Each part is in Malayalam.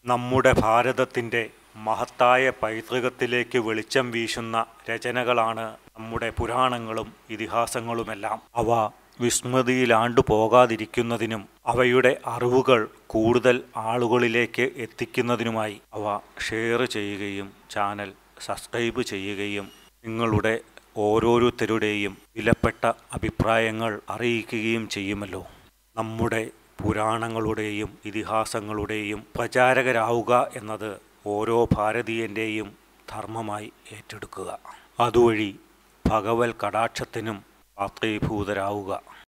നമ്മുടെ ഭാരതത്തിൻ്റെ മഹത്തായ പൈതൃകത്തിലേക്ക് വെളിച്ചം വീശുന്ന രചനകളാണ് നമ്മുടെ പുരാണങ്ങളും ഇതിഹാസങ്ങളുമെല്ലാം അവ വിസ്മൃതിയിലാണ്ടു പോകാതിരിക്കുന്നതിനും അവയുടെ അറിവുകൾ കൂടുതൽ ആളുകളിലേക്ക് എത്തിക്കുന്നതിനുമായി അവ ഷെയർ ചെയ്യുകയും ചാനൽ സബ്സ്ക്രൈബ് ചെയ്യുകയും നിങ്ങളുടെ ഓരോരുത്തരുടെയും വിലപ്പെട്ട അഭിപ്രായങ്ങൾ അറിയിക്കുകയും ചെയ്യുമല്ലോ നമ്മുടെ പുരാണങ്ങളുടെയും ഇതിഹാസങ്ങളുടെയും പ്രചാരകരാവുക എന്നത് ഓരോ ഭാരതീയൻ്റെയും ധർമ്മമായി ഏറ്റെടുക്കുക അതുവഴി ഭഗവത് കടാക്ഷത്തിനും പാത്രീഭൂതരാവുക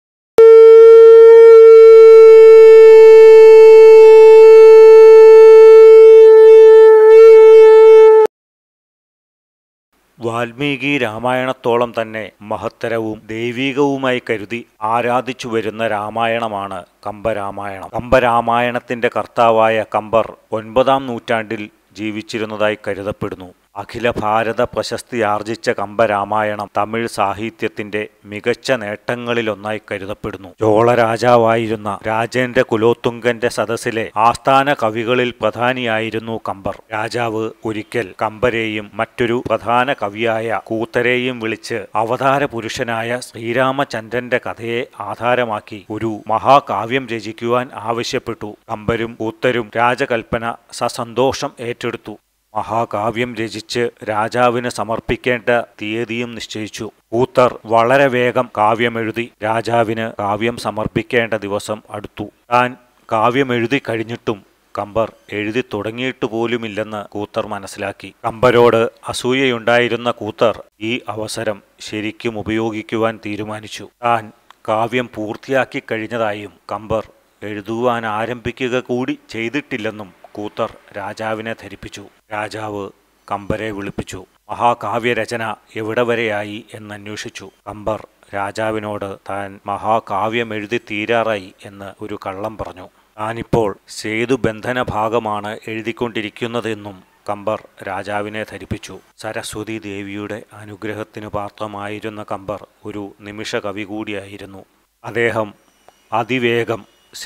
വാൽമീകി രാമായണത്തോളം തന്നെ മഹത്തരവും ദൈവീകവുമായി കരുതി ആരാധിച്ചു വരുന്ന രാമായണമാണ് കമ്പരാമായണം കമ്പരാമായണത്തിന്റെ കർത്താവായ കമ്പർ ഒൻപതാം നൂറ്റാണ്ടിൽ ജീവിച്ചിരുന്നതായി കരുതപ്പെടുന്നു അഖില ഭാരത പ്രശസ്തി ആർജിച്ച കമ്പരാമായണം തമിഴ് സാഹിത്യത്തിന്റെ മികച്ച നേട്ടങ്ങളിലൊന്നായി കരുതപ്പെടുന്നു ചോള രാജാവായിരുന്ന രാജേന്ദ്ര കുലോത്തുങ്കന്റെ സദസ്സിലെ ആസ്ഥാന കവികളിൽ പ്രധാനിയായിരുന്നു കമ്പർ രാജാവ് ഒരിക്കൽ കമ്പരെയും മറ്റൊരു പ്രധാന കവിയായ കൂത്തരെയും വിളിച്ച് അവതാര പുരുഷനായ ശ്രീരാമചന്ദ്രന്റെ കഥയെ ആധാരമാക്കി ഒരു മഹാകാവ്യം രചിക്കുവാൻ ആവശ്യപ്പെട്ടു കമ്പരും കൂത്തരും രാജകൽപ്പന സസന്തോഷം ഏറ്റെടുത്തു മഹാകാവ്യം രചിച്ച് രാജാവിന് സമർപ്പിക്കേണ്ട തീയതിയും നിശ്ചയിച്ചു കൂത്തർ വളരെ വേഗം കാവ്യമെഴുതി രാജാവിന് കാവ്യം സമർപ്പിക്കേണ്ട ദിവസം അടുത്തു താൻ കാവ്യമെഴുതി കഴിഞ്ഞിട്ടും കമ്പർ എഴുതി തുടങ്ങിയിട്ട് പോലുമില്ലെന്ന് കൂത്തർ മനസ്സിലാക്കി കമ്പരോട് അസൂയയുണ്ടായിരുന്ന കൂത്തർ ഈ അവസരം ശരിക്കും ഉപയോഗിക്കുവാൻ തീരുമാനിച്ചു താൻ കാവ്യം പൂർത്തിയാക്കി കഴിഞ്ഞതായും കമ്പർ എഴുതുവാൻ ആരംഭിക്കുക കൂടി ചെയ്തിട്ടില്ലെന്നും കൂത്തർ രാജാവിനെ ധരിപ്പിച്ചു രാജാവ് കമ്പരെ വിളിപ്പിച്ചു മഹാകാവ്യരചന എവിടെ വരെയായി എന്നന്വേഷിച്ചു കമ്പർ രാജാവിനോട് താൻ മഹാകാവ്യം എഴുതി തീരാറായി എന്ന് ഒരു കള്ളം പറഞ്ഞു താനിപ്പോൾ സേതുബന്ധന ഭാഗമാണ് എഴുതിക്കൊണ്ടിരിക്കുന്നതെന്നും കമ്പർ രാജാവിനെ ധരിപ്പിച്ചു സരസ്വതി ദേവിയുടെ അനുഗ്രഹത്തിനു പാത്രമായിരുന്ന കമ്പർ ഒരു നിമിഷ കവി കൂടിയായിരുന്നു അദ്ദേഹം അതിവേഗം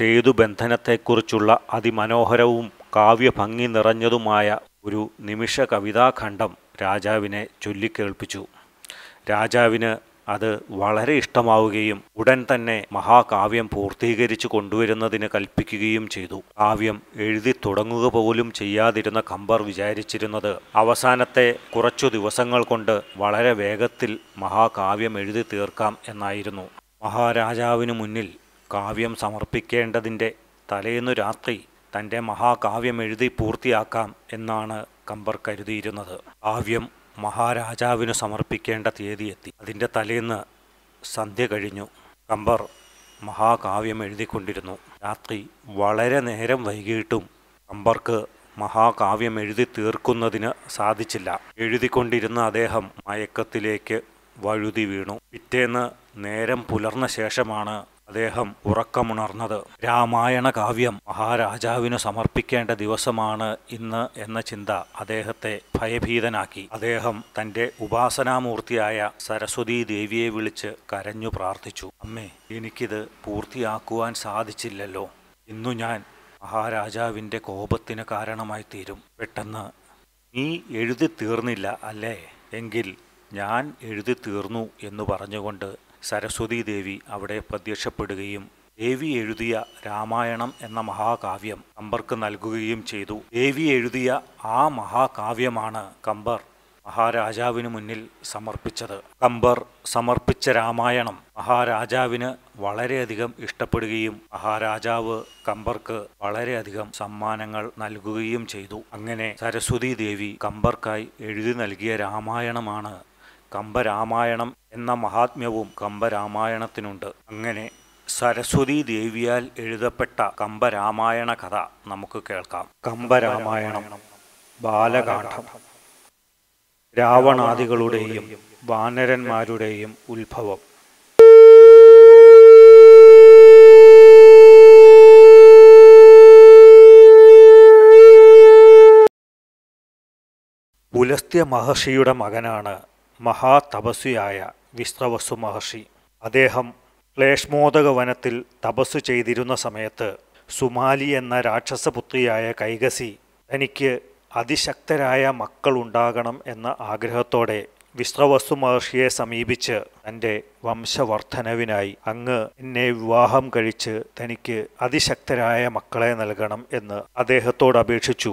സേതുബന്ധനത്തെക്കുറിച്ചുള്ള അതിമനോഹരവും കാവ്യഭംഗി നിറഞ്ഞതുമായ ഒരു നിമിഷ കവിതാഖണ്ഡം രാജാവിനെ ചൊല്ലിക്കേൾപ്പിച്ചു രാജാവിന് അത് വളരെ ഇഷ്ടമാവുകയും ഉടൻ തന്നെ മഹാകാവ്യം പൂർത്തീകരിച്ചു കൊണ്ടുവരുന്നതിന് കൽപ്പിക്കുകയും ചെയ്തു കാവ്യം എഴുതി തുടങ്ങുക പോലും ചെയ്യാതിരുന്ന കമ്പർ വിചാരിച്ചിരുന്നത് അവസാനത്തെ കുറച്ചു ദിവസങ്ങൾ കൊണ്ട് വളരെ വേഗത്തിൽ മഹാകാവ്യം എഴുതി തീർക്കാം എന്നായിരുന്നു മഹാരാജാവിനു മുന്നിൽ കാവ്യം സമർപ്പിക്കേണ്ടതിൻ്റെ തലേന്നു രാത്രി തൻ്റെ മഹാകാവ്യം എഴുതി പൂർത്തിയാക്കാം എന്നാണ് കമ്പർ കരുതിയിരുന്നത് കാവ്യം മഹാരാജാവിന് സമർപ്പിക്കേണ്ട തീയതി എത്തി അതിൻ്റെ തലേന്ന് സന്ധ്യ കഴിഞ്ഞു കമ്പർ മഹാകാവ്യം എഴുതിക്കൊണ്ടിരുന്നു രാത്രി വളരെ നേരം വൈകിയിട്ടും കമ്പർക്ക് മഹാകാവ്യം എഴുതി തീർക്കുന്നതിന് സാധിച്ചില്ല എഴുതിക്കൊണ്ടിരുന്ന അദ്ദേഹം മയക്കത്തിലേക്ക് വഴുതി വീണു പിറ്റേന്ന് നേരം പുലർന്ന ശേഷമാണ് അദ്ദേഹം ഉറക്കമുണർന്നത് രാമായണ കാവ്യം മഹാരാജാവിനു സമർപ്പിക്കേണ്ട ദിവസമാണ് ഇന്ന് എന്ന ചിന്ത അദ്ദേഹത്തെ ഭയഭീതനാക്കി അദ്ദേഹം തൻ്റെ ഉപാസനാമൂർത്തിയായ സരസ്വതീ ദേവിയെ വിളിച്ച് കരഞ്ഞു പ്രാർത്ഥിച്ചു അമ്മേ എനിക്കിത് പൂർത്തിയാക്കുവാൻ സാധിച്ചില്ലല്ലോ ഇന്നു ഞാൻ മഹാരാജാവിൻ്റെ കോപത്തിന് കാരണമായി തീരും പെട്ടെന്ന് നീ എഴുതി തീർന്നില്ല അല്ലേ എങ്കിൽ ഞാൻ എഴുതി തീർന്നു എന്ന് പറഞ്ഞുകൊണ്ട് സരസ്വതി ദേവി അവിടെ പ്രത്യക്ഷപ്പെടുകയും ദേവി എഴുതിയ രാമായണം എന്ന മഹാകാവ്യം കമ്പർക്ക് നൽകുകയും ചെയ്തു ദേവി എഴുതിയ ആ മഹാകാവ്യമാണ് കമ്പർ മഹാരാജാവിന് മുന്നിൽ സമർപ്പിച്ചത് കമ്പർ സമർപ്പിച്ച രാമായണം മഹാരാജാവിന് വളരെയധികം ഇഷ്ടപ്പെടുകയും മഹാരാജാവ് കമ്പർക്ക് വളരെയധികം സമ്മാനങ്ങൾ നൽകുകയും ചെയ്തു അങ്ങനെ സരസ്വതി ദേവി കമ്പർക്കായി എഴുതി നൽകിയ രാമായണമാണ് കമ്പരാമായണം എന്ന മഹാത്മ്യവും കമ്പരാമായണത്തിനുണ്ട് അങ്ങനെ സരസ്വതി ദേവിയാൽ എഴുതപ്പെട്ട കമ്പരാമായണ കഥ നമുക്ക് കേൾക്കാം കമ്പരാമായണം ബാലകാന്ഡം രാവണാദികളുടെയും വാനരന്മാരുടെയും ഉത്ഭവം പുലസ്ത്യ മഹർഷിയുടെ മകനാണ് മഹാതപസ്വിയായ വിശ്രവസു മഹർഷി അദ്ദേഹം ക്ലേഷ്മോദക വനത്തിൽ തപസ്സു ചെയ്തിരുന്ന സമയത്ത് സുമാലി എന്ന രാക്ഷസപുത്രിയായ കൈകസി തനിക്ക് അതിശക്തരായ മക്കളുണ്ടാകണം എന്ന ആഗ്രഹത്തോടെ വിശ്രവസ്തു മഹർഷിയെ സമീപിച്ച് തൻ്റെ വംശവർദ്ധനവിനായി അങ്ങ് എന്നെ വിവാഹം കഴിച്ച് തനിക്ക് അതിശക്തരായ മക്കളെ നൽകണം എന്ന് അദ്ദേഹത്തോട് അപേക്ഷിച്ചു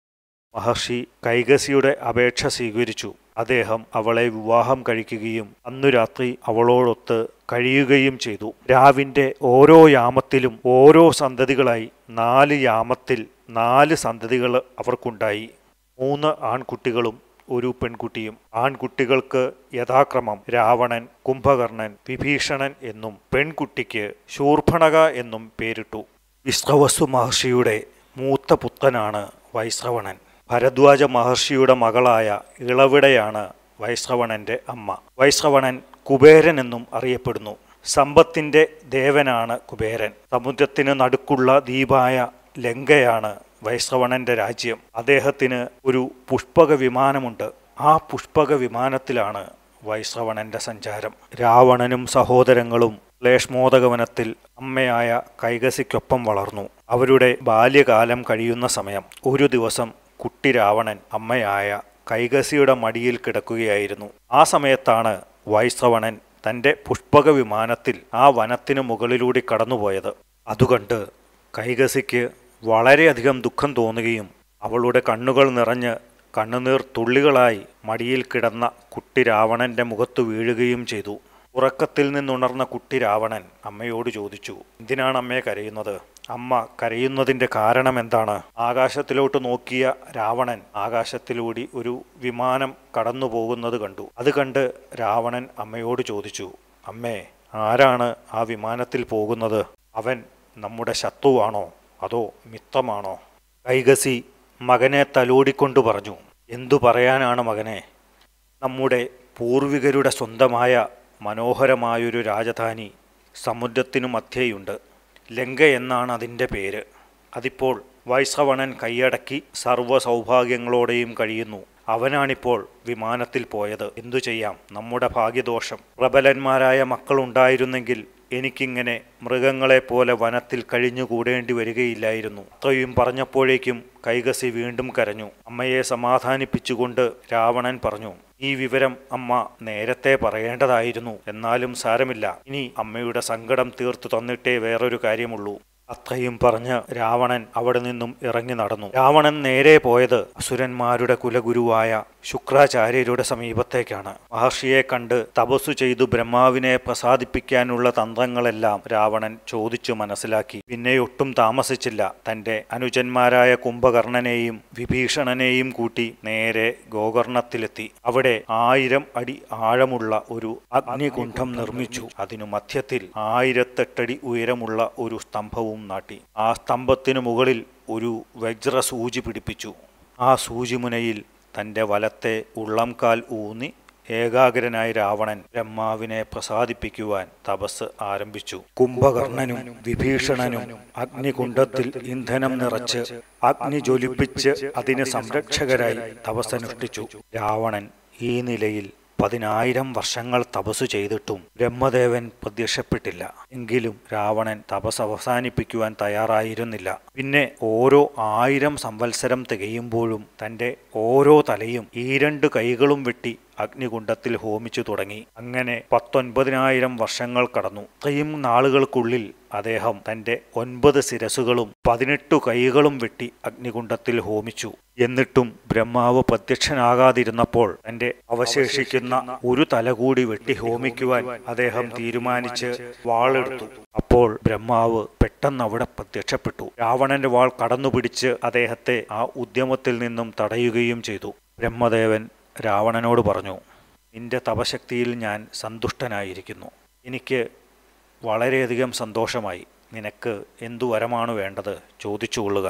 മഹർഷി കൈകസിയുടെ അപേക്ഷ സ്വീകരിച്ചു അദ്ദേഹം അവളെ വിവാഹം കഴിക്കുകയും അന്നു രാത്രി അവളോടൊത്ത് കഴിയുകയും ചെയ്തു രാവിന്റെ ഓരോ യാമത്തിലും ഓരോ സന്തതികളായി നാല് യാമത്തിൽ നാല് സന്തതികൾ അവർക്കുണ്ടായി മൂന്ന് ആൺകുട്ടികളും ഒരു പെൺകുട്ടിയും ആൺകുട്ടികൾക്ക് യഥാക്രമം രാവണൻ കുംഭകർണൻ വിഭീഷണൻ എന്നും പെൺകുട്ടിക്ക് ശൂർഭണക എന്നും പേരിട്ടു വിശ്രവസു മഹർഷിയുടെ മൂത്ത പുത്രനാണ് വൈശ്രവണൻ ഭരദ്വാജ മഹർഷിയുടെ മകളായ ഇളവിടയാണ് വൈശ്രവണന്റെ അമ്മ വൈശ്രവണൻ കുബേരൻ എന്നും അറിയപ്പെടുന്നു സമ്പത്തിന്റെ ദേവനാണ് കുബേരൻ സമുദ്രത്തിന് നടുക്കുള്ള ദ്വീപായ ലങ്കയാണ് വൈശ്രവണന്റെ രാജ്യം അദ്ദേഹത്തിന് ഒരു പുഷ്പക വിമാനമുണ്ട് ആ പുഷ്പക വിമാനത്തിലാണ് വൈശ്രവണന്റെ സഞ്ചാരം രാവണനും സഹോദരങ്ങളും ക്ലേഷ്മോദകവനത്തിൽ അമ്മയായ കൈകസിക്കൊപ്പം വളർന്നു അവരുടെ ബാല്യകാലം കഴിയുന്ന സമയം ഒരു ദിവസം കുട്ടി രാവണൻ അമ്മയായ കൈകസിയുടെ മടിയിൽ കിടക്കുകയായിരുന്നു ആ സമയത്താണ് വൈശ്രവണൻ തൻ്റെ പുഷ്പക വിമാനത്തിൽ ആ വനത്തിനു മുകളിലൂടെ കടന്നുപോയത് അതുകണ്ട് കൈകസിക്ക് വളരെയധികം ദുഃഖം തോന്നുകയും അവളുടെ കണ്ണുകൾ നിറഞ്ഞ് കണ്ണുനീർ തുള്ളികളായി മടിയിൽ കിടന്ന കുട്ടി രാവണന്റെ മുഖത്തു വീഴുകയും ചെയ്തു ഉറക്കത്തിൽ നിന്നുണർന്ന കുട്ടി രാവണൻ അമ്മയോട് ചോദിച്ചു എന്തിനാണ് അമ്മയെ കരയുന്നത് അമ്മ കരയുന്നതിന്റെ കാരണം എന്താണ് ആകാശത്തിലോട്ട് നോക്കിയ രാവണൻ ആകാശത്തിലൂടെ ഒരു വിമാനം കടന്നു പോകുന്നത് കണ്ടു അത് കണ്ട് രാവണൻ അമ്മയോട് ചോദിച്ചു അമ്മേ ആരാണ് ആ വിമാനത്തിൽ പോകുന്നത് അവൻ നമ്മുടെ ശത്രുവാണോ അതോ മിത്രമാണോ കൈകസി മകനെ തലോടിക്കൊണ്ട് പറഞ്ഞു എന്തു പറയാനാണ് മകനെ നമ്മുടെ പൂർവികരുടെ സ്വന്തമായ മനോഹരമായൊരു രാജധാനി സമുദ്രത്തിനു മധ്യേയുണ്ട് ലങ്ക എന്നാണ് അതിൻ്റെ പേര് അതിപ്പോൾ വൈശ്രവണൻ കൈയടക്കി സർവ്വ സൗഭാഗ്യങ്ങളോടെയും കഴിയുന്നു അവനാണിപ്പോൾ വിമാനത്തിൽ പോയത് എന്തു ചെയ്യാം നമ്മുടെ ഭാഗ്യദോഷം പ്രബലന്മാരായ മക്കളുണ്ടായിരുന്നെങ്കിൽ എനിക്കിങ്ങനെ മൃഗങ്ങളെ പോലെ വനത്തിൽ കഴിഞ്ഞുകൂടേണ്ടി വരികയില്ലായിരുന്നു അത്രയും പറഞ്ഞപ്പോഴേക്കും കൈകസി വീണ്ടും കരഞ്ഞു അമ്മയെ സമാധാനിപ്പിച്ചുകൊണ്ട് രാവണൻ പറഞ്ഞു ഈ വിവരം അമ്മ നേരത്തെ പറയേണ്ടതായിരുന്നു എന്നാലും സാരമില്ല ഇനി അമ്മയുടെ സങ്കടം തീർത്തു തന്നിട്ടേ വേറൊരു കാര്യമുള്ളൂ അത്രയും പറഞ്ഞ് രാവണൻ അവിടെ നിന്നും ഇറങ്ങി നടന്നു രാവണൻ നേരെ പോയത് അസുരന്മാരുടെ കുലഗുരുവായ ശുക്രാചാര്യരുടെ സമീപത്തേക്കാണ് മഹർഷിയെ കണ്ട് തപസ്സു ചെയ്തു ബ്രഹ്മാവിനെ പ്രസാദിപ്പിക്കാനുള്ള തന്ത്രങ്ങളെല്ലാം രാവണൻ ചോദിച്ചു മനസ്സിലാക്കി പിന്നെ ഒട്ടും താമസിച്ചില്ല തന്റെ അനുജന്മാരായ കുംഭകർണനെയും വിഭീഷണനെയും കൂട്ടി നേരെ ഗോകർണത്തിലെത്തി അവിടെ ആയിരം അടി ആഴമുള്ള ഒരു അഗ്നികുണ്ഠം നിർമ്മിച്ചു അതിനു മധ്യത്തിൽ ആയിരത്തെട്ടടി ഉയരമുള്ള ഒരു സ്തംഭവും നാട്ടി ആ സ്തംഭത്തിനു മുകളിൽ ഒരു വജ്ര സൂചി പിടിപ്പിച്ചു ആ സൂചിമുനയിൽ തൻ്റെ വലത്തെ ഉള്ളംകാൽ ഊന്നി ഏകാഗ്രനായ രാവണൻ ബ്രഹ്മാവിനെ പ്രസാദിപ്പിക്കുവാൻ തപസ് ആരംഭിച്ചു കുംഭകർണനും വിഭീഷണനും അഗ്നികുണ്ഡത്തിൽ ഇന്ധനം നിറച്ച് അഗ്നി ജ്വലിപ്പിച്ച് അതിന് സംരക്ഷകരായി തപസ്സനുഷ്ഠിച്ചു രാവണൻ ഈ നിലയിൽ പതിനായിരം വർഷങ്ങൾ തപസ്സു ചെയ്തിട്ടും ബ്രഹ്മദേവൻ പ്രത്യക്ഷപ്പെട്ടില്ല എങ്കിലും രാവണൻ തപസ് അവസാനിപ്പിക്കുവാൻ തയ്യാറായിരുന്നില്ല പിന്നെ ഓരോ ആയിരം സംവത്സരം തികയുമ്പോഴും തൻ്റെ ഓരോ തലയും ഈ രണ്ട് കൈകളും വെട്ടി അഗ്നികുണ്ഡത്തിൽ ഹോമിച്ചു തുടങ്ങി അങ്ങനെ പത്തൊൻപതിനായിരം വർഷങ്ങൾ കടന്നു ഇത്രയും നാളുകൾക്കുള്ളിൽ അദ്ദേഹം തൻ്റെ ഒൻപത് ശിരസുകളും പതിനെട്ടു കൈകളും വെട്ടി അഗ്നികുണ്ഡത്തിൽ ഹോമിച്ചു എന്നിട്ടും ബ്രഹ്മാവ് പ്രത്യക്ഷനാകാതിരുന്നപ്പോൾ തന്റെ അവശേഷിക്കുന്ന ഒരു തല കൂടി വെട്ടി ഹോമിക്കുവാൻ അദ്ദേഹം തീരുമാനിച്ച് വാളെടുത്തു അപ്പോൾ ബ്രഹ്മാവ് പെട്ടെന്ന് അവിടെ പ്രത്യക്ഷപ്പെട്ടു രാവണന്റെ വാൾ കടന്നുപിടിച്ച് അദ്ദേഹത്തെ ആ ഉദ്യമത്തിൽ നിന്നും തടയുകയും ചെയ്തു ബ്രഹ്മദേവൻ രാവണനോട് പറഞ്ഞു നിന്റെ തപശക്തിയിൽ ഞാൻ സന്തുഷ്ടനായിരിക്കുന്നു എനിക്ക് വളരെയധികം സന്തോഷമായി നിനക്ക് എന്തു വരമാണ് വേണ്ടത് ചോദിച്ചുകൊള്ളുക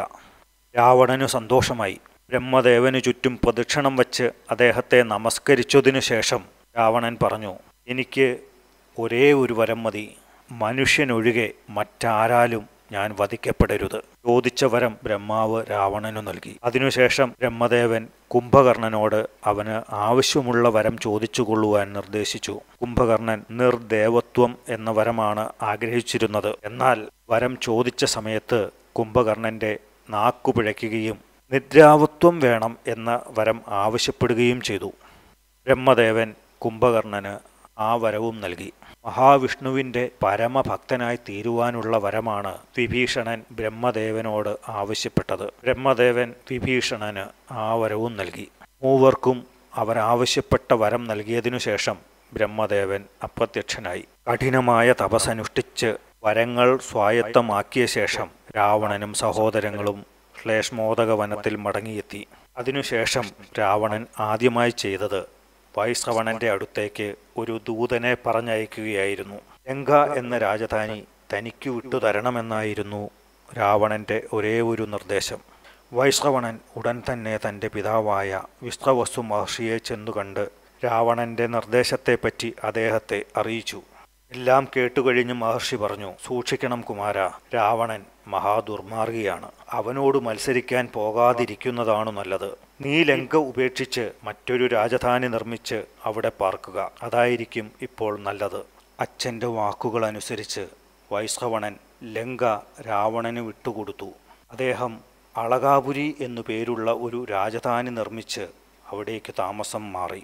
രാവണനു സന്തോഷമായി ബ്രഹ്മദേവനു ചുറ്റും പ്രദക്ഷിണം വച്ച് അദ്ദേഹത്തെ നമസ്കരിച്ചതിനു ശേഷം രാവണൻ പറഞ്ഞു എനിക്ക് ഒരേ ഒരു വരം മതി മനുഷ്യനൊഴികെ മറ്റാരാലും ഞാൻ വധിക്കപ്പെടരുത് ചോദിച്ച വരം ബ്രഹ്മാവ് രാവണനു നൽകി അതിനുശേഷം ബ്രഹ്മദേവൻ കുംഭകർണനോട് അവന് ആവശ്യമുള്ള വരം ചോദിച്ചുകൊള്ളുവാൻ നിർദ്ദേശിച്ചു കുംഭകർണൻ നിർദേവത്വം എന്ന വരമാണ് ആഗ്രഹിച്ചിരുന്നത് എന്നാൽ വരം ചോദിച്ച സമയത്ത് കുംഭകർണന്റെ നാക്കു പിഴയ്ക്കുകയും നിദ്രാവത്വം വേണം എന്ന വരം ആവശ്യപ്പെടുകയും ചെയ്തു ബ്രഹ്മദേവൻ കുംഭകർണന് ആ വരവും നൽകി മഹാവിഷ്ണുവിൻ്റെ പരമഭക്തനായി തീരുവാനുള്ള വരമാണ് വിഭീഷണൻ ബ്രഹ്മദേവനോട് ആവശ്യപ്പെട്ടത് ബ്രഹ്മദേവൻ വിഭീഷണന് ആ വരവും നൽകി മൂവർക്കും അവരാവശ്യപ്പെട്ട വരം നൽകിയതിനു ശേഷം ബ്രഹ്മദേവൻ അപ്രത്യക്ഷനായി കഠിനമായ തപസ്സനുഷ്ഠിച്ച് വരങ്ങൾ സ്വായത്തമാക്കിയ ശേഷം രാവണനും സഹോദരങ്ങളും ശ്ലേഷ്മോദക വനത്തിൽ മടങ്ങിയെത്തി അതിനുശേഷം രാവണൻ ആദ്യമായി ചെയ്തത് വൈശ്രവണന്റെ അടുത്തേക്ക് ഒരു ദൂതനെ പറഞ്ഞയക്കുകയായിരുന്നു ലങ്ക എന്ന രാജധാനി തനിക്കു വിട്ടു തരണമെന്നായിരുന്നു രാവണന്റെ ഒരേ ഒരു നിർദ്ദേശം വൈശ്രവണൻ ഉടൻ തന്നെ തൻ്റെ പിതാവായ വിശ്രവസ്തു മഹർഷിയെ ചെന്നുകണ്ട് രാവണന്റെ നിർദ്ദേശത്തെപ്പറ്റി അദ്ദേഹത്തെ അറിയിച്ചു എല്ലാം കേട്ടുകഴിഞ്ഞ് മഹർഷി പറഞ്ഞു സൂക്ഷിക്കണം കുമാര രാവണൻ മഹാദുർമാർഗിയാണ് അവനോട് മത്സരിക്കാൻ പോകാതിരിക്കുന്നതാണു നല്ലത് നീ ലങ്ക ഉപേക്ഷിച്ച് മറ്റൊരു രാജധാനി നിർമ്മിച്ച് അവിടെ പാർക്കുക അതായിരിക്കും ഇപ്പോൾ നല്ലത് അച്ഛൻ്റെ വാക്കുകൾ അനുസരിച്ച് വൈശ്രവണൻ ലങ്ക രാവണന് വിട്ടുകൊടുത്തു അദ്ദേഹം അളകാപുരി എന്നു പേരുള്ള ഒരു രാജധാനി നിർമ്മിച്ച് അവിടേക്ക് താമസം മാറി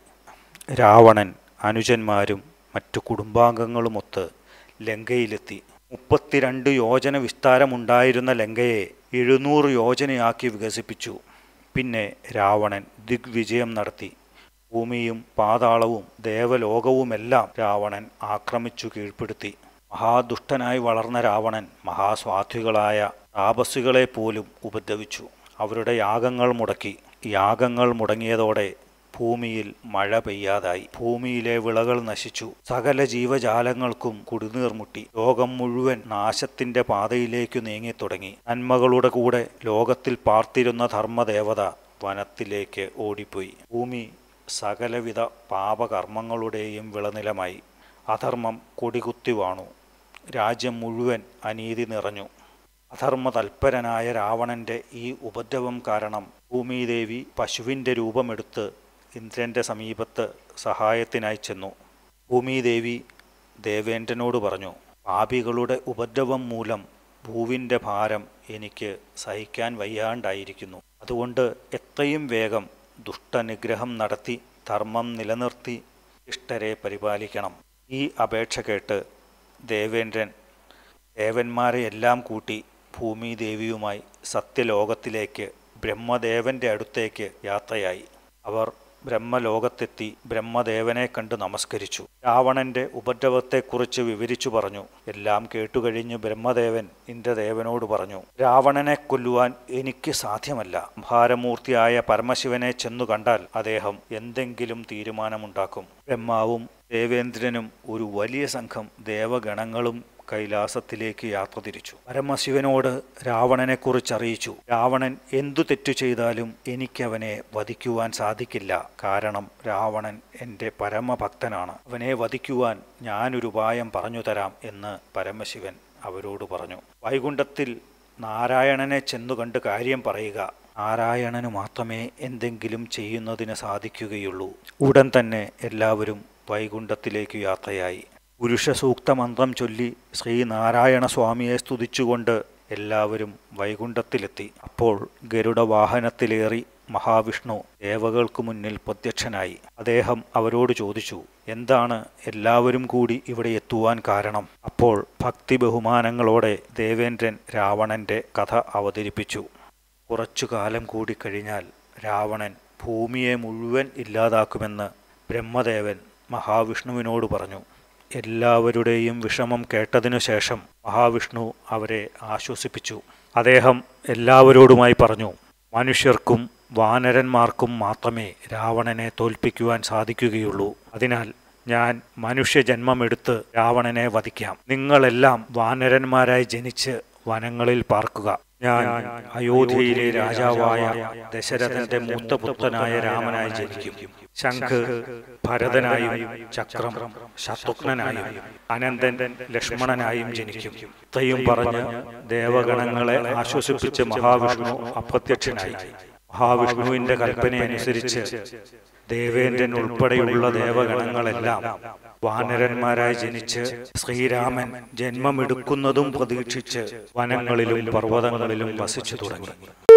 രാവണൻ അനുജന്മാരും മറ്റു കുടുംബാംഗങ്ങളുമൊത്ത് ലങ്കയിലെത്തി മുപ്പത്തിരണ്ട് യോജന വിസ്താരമുണ്ടായിരുന്ന ലങ്കയെ എഴുന്നൂറ് യോജനയാക്കി വികസിപ്പിച്ചു പിന്നെ രാവണൻ ദിഗ്വിജയം നടത്തി ഭൂമിയും പാതാളവും ദേവലോകവുമെല്ലാം രാവണൻ ആക്രമിച്ചു കീഴ്പ്പെടുത്തി മഹാദുഷ്ടനായി വളർന്ന രാവണൻ മഹാസ്വാധികളായ താപസ്വികളെ പോലും ഉപദ്രവിച്ചു അവരുടെ യാഗങ്ങൾ മുടക്കി യാഗങ്ങൾ മുടങ്ങിയതോടെ ഭൂമിയിൽ മഴ പെയ്യാതായി ഭൂമിയിലെ വിളകൾ നശിച്ചു സകല ജീവജാലങ്ങൾക്കും കുടിനീർ മുട്ടി ലോകം മുഴുവൻ നാശത്തിന്റെ പാതയിലേക്കു നീങ്ങിത്തുടങ്ങി നന്മകളുടെ കൂടെ ലോകത്തിൽ പാർത്തിരുന്ന ധർമ്മദേവത വനത്തിലേക്ക് ഓടിപ്പോയി ഭൂമി സകലവിധ പാപകർമ്മങ്ങളുടെയും വിളനിലമായി അധർമ്മം കൊടികുത്തി വാണു രാജ്യം മുഴുവൻ അനീതി നിറഞ്ഞു അധർമ്മതൽപരനായ രാവണന്റെ ഈ ഉപദ്രവം കാരണം ഭൂമിദേവി പശുവിൻ്റെ രൂപമെടുത്ത് ഇന്ദ്രന്റെ സമീപത്ത് സഹായത്തിനായി ചെന്നു ഭൂമിദേവി ദേവേന്ദ്രനോട് പറഞ്ഞു പാപികളുടെ ഉപദ്രവം മൂലം ഭൂവിൻ്റെ ഭാരം എനിക്ക് സഹിക്കാൻ വയ്യാണ്ടായിരിക്കുന്നു അതുകൊണ്ട് എത്രയും വേഗം ദുഷ്ടനിഗ്രഹം നടത്തി ധർമ്മം നിലനിർത്തി ഇഷ്ടരെ പരിപാലിക്കണം ഈ അപേക്ഷ കേട്ട് ദേവേന്ദ്രൻ ദേവന്മാരെയെല്ലാം കൂട്ടി ഭൂമിദേവിയുമായി സത്യലോകത്തിലേക്ക് ബ്രഹ്മദേവന്റെ അടുത്തേക്ക് യാത്രയായി അവർ ബ്രഹ്മലോകത്തെത്തി ബ്രഹ്മദേവനെ കണ്ട് നമസ്കരിച്ചു രാവണന്റെ ഉപദ്രവത്തെക്കുറിച്ച് വിവരിച്ചു പറഞ്ഞു എല്ലാം കേട്ടുകഴിഞ്ഞ് ബ്രഹ്മദേവൻ ഇന്ദ്രദേവനോട് പറഞ്ഞു രാവണനെ കൊല്ലുവാൻ എനിക്ക് സാധ്യമല്ല ഭാരമൂർത്തിയായ പരമശിവനെ ചെന്നു കണ്ടാൽ അദ്ദേഹം എന്തെങ്കിലും തീരുമാനമുണ്ടാക്കും ബ്രഹ്മാവും ദേവേന്ദ്രനും ഒരു വലിയ സംഘം ദേവഗണങ്ങളും കൈലാസത്തിലേക്ക് യാത്ര തിരിച്ചു പരമശിവനോട് രാവണനെക്കുറിച്ച് അറിയിച്ചു രാവണൻ എന്തു തെറ്റു ചെയ്താലും എനിക്കവനെ വധിക്കുവാൻ സാധിക്കില്ല കാരണം രാവണൻ എൻ്റെ പരമഭക്തനാണ് അവനെ വധിക്കുവാൻ ഞാനൊരു ഉപായം പറഞ്ഞു തരാം എന്ന് പരമശിവൻ അവരോട് പറഞ്ഞു വൈകുണ്ഠത്തിൽ നാരായണനെ ചെന്നു കണ്ട് കാര്യം പറയുക നാരായണന് മാത്രമേ എന്തെങ്കിലും ചെയ്യുന്നതിന് സാധിക്കുകയുള്ളൂ ഉടൻ തന്നെ എല്ലാവരും വൈകുണ്ഠത്തിലേക്ക് യാത്രയായി പുരുഷസൂക്ത മന്ത്രം ചൊല്ലി ശ്രീനാരായണ സ്വാമിയെ സ്തുതിച്ചുകൊണ്ട് എല്ലാവരും വൈകുണ്ഠത്തിലെത്തി അപ്പോൾ ഗരുഡവാഹനത്തിലേറി മഹാവിഷ്ണു ദേവകൾക്ക് മുന്നിൽ പ്രത്യക്ഷനായി അദ്ദേഹം അവരോട് ചോദിച്ചു എന്താണ് എല്ലാവരും കൂടി ഇവിടെ എത്തുവാൻ കാരണം അപ്പോൾ ഭക്തി ബഹുമാനങ്ങളോടെ ദേവേന്ദ്രൻ രാവണന്റെ കഥ അവതരിപ്പിച്ചു കുറച്ചു കാലം കൂടി കഴിഞ്ഞാൽ രാവണൻ ഭൂമിയെ മുഴുവൻ ഇല്ലാതാക്കുമെന്ന് ബ്രഹ്മദേവൻ മഹാവിഷ്ണുവിനോട് പറഞ്ഞു എല്ലാവരുടെയും വിഷമം കേട്ടതിനു ശേഷം മഹാവിഷ്ണു അവരെ ആശ്വസിപ്പിച്ചു അദ്ദേഹം എല്ലാവരോടുമായി പറഞ്ഞു മനുഷ്യർക്കും വാനരന്മാർക്കും മാത്രമേ രാവണനെ തോൽപ്പിക്കുവാൻ സാധിക്കുകയുള്ളൂ അതിനാൽ ഞാൻ മനുഷ്യജന്മമെടുത്ത് രാവണനെ വധിക്കാം നിങ്ങളെല്ലാം വാനരന്മാരായി ജനിച്ച് വനങ്ങളിൽ പാർക്കുക ഞാൻ അയോധ്യയിലെ രാജാവായ ദശരഥന്റെ മൂത്ത പുത്രനായ രാമനായി ജനിക്കും ശംഖ് ഭരതനായും ചക്രം ശത്രുഘ്നനായും അനന്തൻ ലക്ഷ്മണനായും ജനിക്കും ഇത്രയും പറഞ്ഞ് ദേവഗണങ്ങളെ ആശ്വസിപ്പിച്ച് മഹാവിഷ്ണു അപ്രത്യക്ഷനായി മഹാവിഷ്ണുവിന്റെ കൽപ്പനയനുസരിച്ച് ദേവേന്ദ്രൻ ഉൾപ്പെടെയുള്ള ദേവഗണങ്ങളെല്ലാം വാനരന്മാരായി ജനിച്ച് ശ്രീരാമൻ ജന്മമെടുക്കുന്നതും പ്രതീക്ഷിച്ച് വനങ്ങളിലും പർവ്വതങ്ങളിലും വസിച്ചു തുടങ്ങി